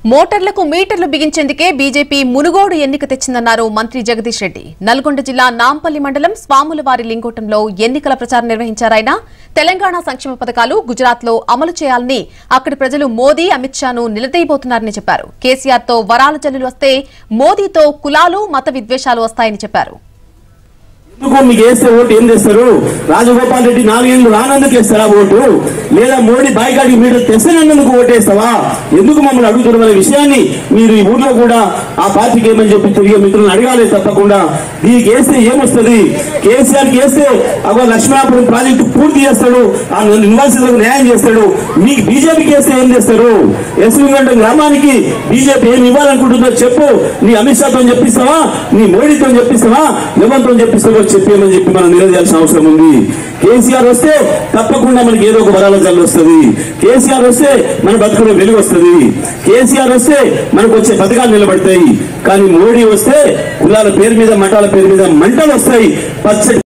మోటార్లకు మీటర్లు బిగించేందుకే బీజేపీ మునుగోడు ఎన్నిక తెచ్చిందన్నారు మంత్రి జగదీష్ రెడ్డి నల్గొండ జిల్లా నాంపల్లి మండలం స్వాములవారి లింగోటంలో ఎన్నికల ప్రచారం నిర్వహించారాయన తెలంగాణ సంక్షేమ పథకాలు గుజరాత్ లో అమలు చేయాలని అక్కడి ప్రజలు మోదీ అమిత్ షాను నిలదీయబోతున్నారని చెప్పారు కేసీఆర్ తో వరాల జల్లులు వస్తే మోదీతో కులాలు మత విద్వేషాలు వస్తాయని చెప్పారు ఎందుకు మీకు వేస్తే ఓటు ఏం చేస్తారు రాజగోపాల్ రెడ్డి నాలుగేళ్లు రానందుకు వేస్తారా ఓటు లేదా మోడీ బాయికాడికి మీరు తెచ్చినందుకు ఓటేస్తావా ఎందుకు మమ్మల్ని అడుగుతున్నారు అనే విషయాన్ని మీరు ఈ ఊర్లో కూడా ఆ పార్టీకి ఏమని చెప్పి తిరిగి మిత్రులను అడగాలి తప్పకుండా దీనికి వేస్తే ఏమొస్తుంది కేసీఆర్ కి వేస్తే అగో లక్ష్మణాపురం ప్రాజెక్టు పూర్తి చేస్తాడు ఆ నివాసితులకు న్యాయం చేస్తాడు మీకు బీజేపీకి వేస్తే ఏం చేస్తారు ఎస్విగంట గ్రామానికి బీజేపీ ఏమి ఇవ్వాలనుకుంటుందో చెప్పు నీ అమిత్ షాతో చెప్పిస్తావా నీ మోడీతో చెప్పిస్తావా ఎవరితో చెప్పిస్తావో చెప్పేమని చెప్పి మనం నిలదీయాల్సిన అవసరం ఉంది కేసీఆర్ వస్తే తప్పకుండా మనకి ఏదో ఒక వరాల జల్లు వస్తుంది కేసీఆర్ వస్తే మన బతుకులో వెలుగు వస్తుంది కేసీఆర్ వస్తే మనకు వచ్చే పథకాలు నిలబడతాయి కానీ మోడీ వస్తే కులాల పేరు మీద మఠాల పేరు మీద మంటలు వస్తాయి పచ్చడి